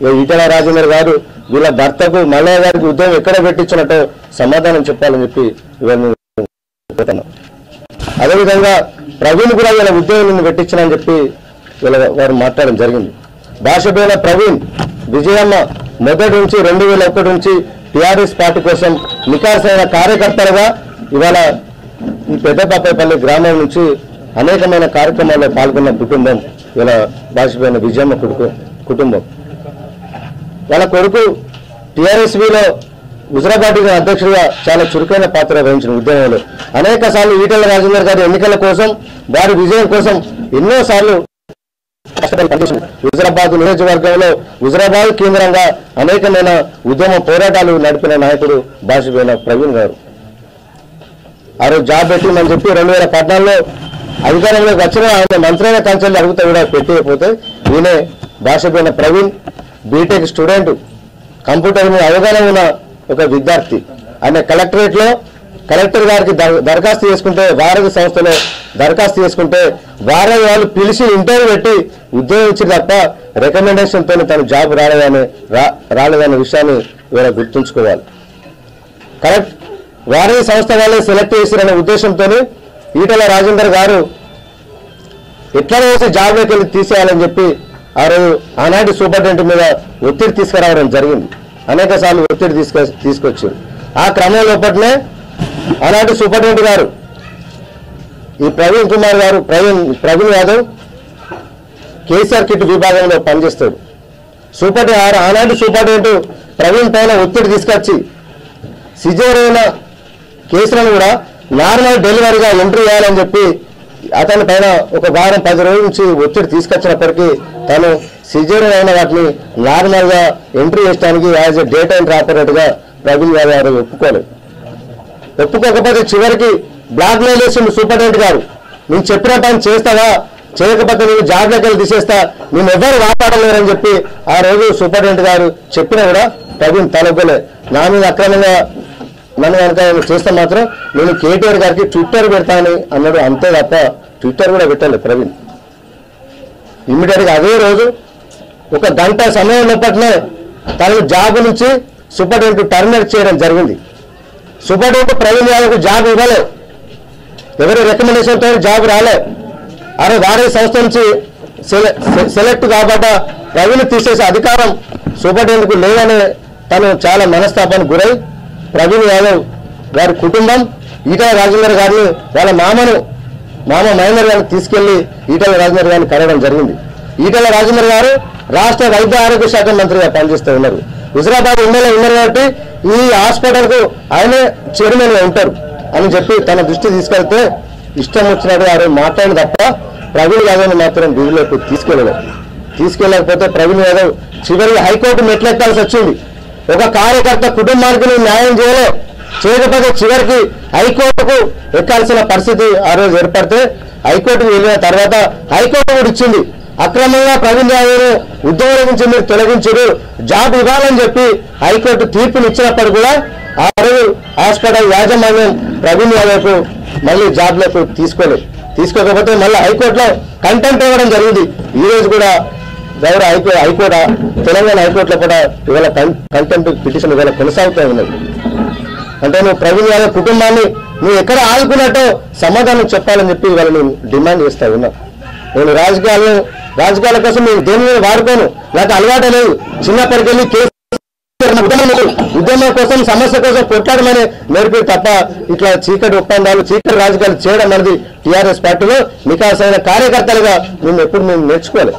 ఇక ఈటల రాజేందర్ గారు వీళ్ళ భర్తకు మల్లయ్య గారికి ఉద్యోగం ఎక్కడ పెట్టించినట్టు సమాధానం చెప్పాలని చెప్పి ఇవన్నీ కోరుతున్నాం. అదేవిధంగా ప్రవీణ్ కూడా వీళ్ళ ఉద్యోగం నుండి పెట్టించాలని చెప్పి వీళ్ళ వారు మాట్లాడడం జరిగింది భాషపైన ప్రవీణ్ విజయమ్మ మొదటి నుంచి రెండు వేల ఒకటి నుంచి టీఆర్ఎస్ పార్టీ కోసం నికాసైన కార్యకర్తలుగా ఇవాళ ఈ పెద్దపాపేపల్లి గ్రామం నుంచి అనేకమైన కార్యక్రమాల్లో పాల్గొన్న కుటుంబం ఇలా భాషపైన విజయమ్మ కొడుకు కుటుంబం వాళ్ళ కొడుకు టీఆర్ఎస్బీలో హుజరాబాద్ అధ్యక్షుడిగా చాలా చురుకైన పాత్ర వహించిన ఉద్యమంలో అనేక సార్లు ఈటల రాజేందర్ గారి ఎన్నికల కోసం వారి విజయం కోసం ఎన్నో సార్లు కష్టపడి పనిచేసింది హుజరాబాద్ నియోజకవర్గంలో హుజరాబాద్ కేంద్రంగా అనేకమైన ఉద్యమ పోరాటాలు నడిపిన నాయకుడు బాసిపోయిన ప్రవీణ్ గారు ఆ రోజు జాబ్ పెట్టిందని చెప్పి రెండు వేల పద్నాలుగులో అధికారంలోకి వచ్చిన ఆయన మంత్రైన కంచెలు అడుగుతా కూడా పెట్టేయకపోతే ఈయనే భాషపోయిన ప్రవీణ్ బీటెక్ స్టూడెంట్ కంప్యూటర్ మీద అవగాహన ఉన్న ఒక విద్యార్థి ఆయన కలెక్టరేట్ లో కలెక్టర్ గారికి దర- దరఖాస్తు చేసుకుంటే వారధి సంస్థలో దరఖాస్తు చేసుకుంటే వారధి వాళ్ళు పిలిచి ఇంటర్వ్యూ పెట్టి ఉద్యోగం ఇచ్చింది తప్ప రికమెండేషన్ తో తను జాబ్ రాలేదని రా- రాలేదనే విషయాన్ని ఇవాళ గుర్తుంచుకోవాలి కరెక్ట్ వారే సంస్థ వాళ్ళే సెలెక్ట్ చేసిరనే ఉద్దేశంతో ఈటల రాజేందర్ గారు ఎట్లా వేసి జాబ్లోకి వెళ్ళి తీసేయాలని చెప్పి ఆ రోజు ఆనాటి సూపరింటెండెంట్ మీద ఒత్తిడి తీసుకురావడం జరిగింది అనేక సార్లు ఒత్తిడి తీసుకొ తీసుకొచ్చారు ఆ క్రమం లోపట్నే ఆనాటి సూపరింటెండెంట్ గారు ఈ ప్రవీణ్ కుమార్ గారు ప్రవీణ్ ప్రవీణ్ యాదవ్ కేసీఆర్ కిట్ విభాగంలో పనిచేస్తాడు సూపర్ ఆనాటి సూపరింటెండెంట్ ప్రవీణ్ పైన ఒత్తిడి తీసుకొచ్చి సిజేరైన కేసులను కూడా నార్మల్ డెలివరీగా ఎంట్రీ చేయాలని చెప్పి అతని పైన ఒక వారం పది రోజుల నుంచి ఒత్తిడి తీసుకొచ్చినప్పటికీ తను సిజేరియన్ అయిన వాటిని నార్మల్ గా ఎంట్రీ చేయడానికి as a data entry operator గా ప్రవీణ్ గారు గారు ఒప్పుకోలేదు ఒప్పుకోకపోతే చివరికి బ్లాక్ మెయిల్ చేసిండు సూపరింటెండెంట్ గారు నేను చెప్పిన పని చేస్తావా చేయకపోతే నేను జాబ్లోకి వెళ్ళి తీసేస్తా నేను ఎవరు కాపాడలేరని చెప్పి ఆ రోజు సూపరింటెండెంట్ గారు చెప్పినా కూడా ప్రవీణ్ తలొగ్గలే నా మీద అక్రమంగా నన్ను కనుక ఏమైనా చేస్తే మాత్రం నేను కేటీఆర్ గారికి ట్విట్టర్ పెడతానని అన్నాడు అంతే తప్ప ట్విట్టర్ కూడా పెట్టలేదు ప్రవీణ్ ఇమ్మీడియట్ గా అదే రోజు ఒక గంట సమయం లోపట్నే తన జాబ్ నుంచి సూపరింటెండెంట్ టర్మినేట్ చేయడం జరిగింది సూపరింటెండెంట్ ప్రవీణ్ యాదవ్కు జాబ్ ఇవ్వలే ఎవరి రికమెండేషన్తో జాబ్ రాలే అరే వారి సంస్థ నుంచి సెల- సె- సెలెక్ట్ కాబట్ట ప్రవీణ్ తీసేసే అధికారం సూపరింటెండెంట్కు లేదని తను చాలా మనస్తాపానికి గురై ప్రవీణ్ యాదవ్ గారి కుటుంబం ఈటల రాజేందర్ గారిని వాళ్ళ మామను మామ మహేందర్ గారిని తీసుకెళ్లి ఈటల రాజేందర్ గారిని కలవడం జరిగింది ఈటల రాజేందర్ గారు రాష్ట్ర వైద్య ఆరోగ్య శాఖ మంత్రిగా పనిచేస్తూ ఉన్నారు హుజరాబాద్ ఎమ్మెల్యే ఉన్నారు కాబట్టి ఈ హాస్పిటల్ కు ఆయనే చైర్మన్ గా ఉంటారు అని చెప్పి తన దృష్టి తీసుకెళ్తే ఇష్టం వచ్చినట్టు వారు మాట్లాడిన తప్ప ప్రవీణ్ యాదవ్ని మాత్రం వీధిలోకి తీసుకెళ్ళలేదు తీసుకెళ్ళకపోతే ప్రవీణ్ యాదవ్ చివరికి హైకోర్టు మెట్లెక్కాల్సి వచ్చింది ఒక కార్యకర్త కుటుంబానికి నువ్వు న్యాయం చేయలే చేయకపోతే చివరికి హైకోర్టుకు ఎక్కాల్సిన పరిస్థితి ఆ రోజు ఏర్పడితే హైకోర్టుకు వెళ్ళిన తర్వాత హైకోర్టు కూడా ఇచ్చింది అక్రమంగా ప్రవీణ్ యాదవ్ ఉద్యోగం నుంచి మీరు తొలగించారు జాబ్ ఇవ్వాలని చెప్పి హైకోర్టు తీర్పుని ఇచ్చినప్పుడు కూడా ఆ రోజు హాస్పిటల్ యాజమాన్యం ప్రవీణ్ యాదవ్కు మళ్ళీ జాబ్లకు తీసుకోలేదు తీసుకోకపోతే మళ్ళీ హైకోర్టులో కంటెంట్ ఇవ్వడం జరిగింది ఈ రోజు కూడా గౌరవ హైకో హైకోర్టు తెలంగాణ హైకోర్టులో కూడా ఇవాళ కంటెంట్ పిటిషన్ ఇవాళ కొనసాగుతూ ఉన్నది అంటే నువ్వు ప్రవీణ్ యాదవ్ కుటుంబాన్ని నువ్వు ఎక్కడ ఆదుకున్నట్టో సమాధానం చెప్పాలని చెప్పి ఇవాళ నేను డిమాండ్ చేస్తా ఉన్నా నేను రాజకీయాలను రాజకీయాల కోసం నేను దేని మీద వాడుకోను నాకు అలవాటు లేదు చిన్నప్పటికెళ్ళి కేసు ఉద్యమం ఉద్యమం కోసం సమస్య కోసం కొట్లాడమని నేర్పి తప్ప ఇట్లా చీకటి ఒప్పందాలు చీకటి రాజకీయాలు చేయడం అనేది టీఆర్ఎస్ పార్టీలో నికాసైన కార్యకర్తలుగా మేము ఎప్పుడు మేము నేర్చుకోలేదు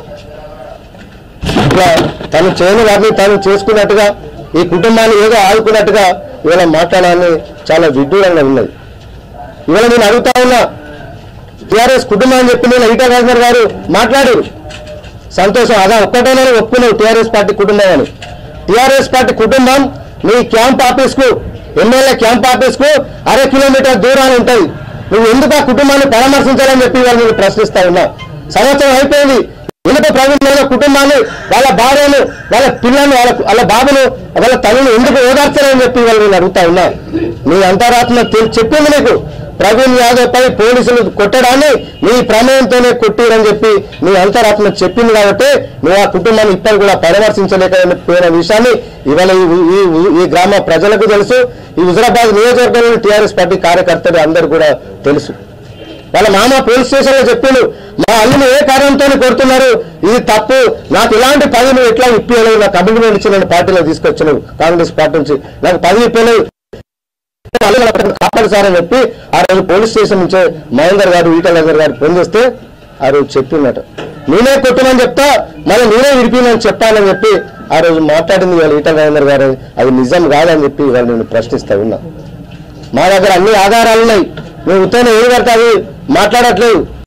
ఇట్లా తను చేయని వాటిని తను చేసుకున్నట్టుగా ఈ కుటుంబాన్ని ఏదో ఆదుకున్నట్టుగా ఇవాళ మాట్లాడాలని చాలా విడ్డూరంగా ఉన్నది ఇవాళ నేను అడుగుతా ఉన్నా టీఆర్ఎస్ కుటుంబం అని చెప్పి నేను ఈటా రాజేందర్ గారు మాట్లాడారు సంతోషం అదా ఒక్కటేనే ఒప్పుకున్నావు టీఆర్ఎస్ పార్టీ కుటుంబం అని టీఆర్ఎస్ పార్టీ కుటుంబం నీ క్యాంప్ ఆఫీస్ కు ఎమ్మెల్యే క్యాంప్ ఆఫీస్ కు అర కిలోమీటర్ దూరాన్ని ఉంటుంది నువ్వు ఎందుకు ఆ కుటుంబాన్ని పరామర్శించాలని చెప్పి వాళ్ళు నేను ప్రశ్నిస్తా ఉన్నా సంవత్సరం అయిపోయింది ఇనుప ప్రవీణ్ యాదవ్ కుటుంబాన్ని వాళ్ళ భార్యను వాళ్ళ పిల్లల్ని వాళ్ళ వాళ్ళ బాబును వాళ్ళ తల్లిని ఎందుకు ఓదార్చాలని చెప్పి వాళ్ళు నేను అడుగుతా ఉన్నా నీ అంతరాత్మ తెలి- చెప్పింది నీకు ప్రవీణ్ యాదవ్ పై పోలీసులు కొట్టడాన్ని నీ ప్రమేయంతోనే కొట్టిరని చెప్పి నీ అంతరాత్మ చెప్పింది కాబట్టి నువ్వు ఆ కుటుంబాన్ని ఇప్పటి కూడా పరామర్శించలేకపోయిన విషయాన్ని ఇవాళ ఈ- ఈ- ఈ గ్రామ ప్రజలకు తెలుసు ఈ హుజరాబాద్ నియోజకవర్గంలోని టీఆర్ఎస్ పార్టీ కార్యకర్తలు అందరూ కూడా తెలుసు వాళ్ళ మామ పోలీస్ స్టేషన్ లో చెప్పిండు మా అల్లుని ఏ కారణంతో కొడుతున్నారు ఇది తప్పు నాకు ఇలాంటి పదవి ఎట్లా ఇప్పియలేదు నాకు కమిట్మెంట్ ఇచ్చి నేను పార్టీలో తీసుకొచ్చాను కాంగ్రెస్ పార్టీ నుంచి నాకు పదవి ఇప్పలేదు అల్లుని అక్కడ కాపాడు సార్ అని చెప్పి ఆ రోజు పోలీస్ స్టేషన్ నుంచే మహేందర్ గారు ఈటల నగర్ గారు ఫోన్ చేస్తే ఆ రోజు చెప్పిందట నేనే కొట్టమని చెప్తా మళ్ళీ నేనే విడిపోయినని చెప్పాలని చెప్పి ఆ రోజు మాట్లాడింది ఇవాళ ఈటల నగర్ గారు అది నిజం కాదని చెప్పి ఇవాళ నేను ప్రశ్నిస్తా ఉన్నా మా దగ్గర అన్ని ఆధారాలు ఉన్నాయి మేము ఉత్తైన ఏది పడితే అది మాట్లాడట్లేదు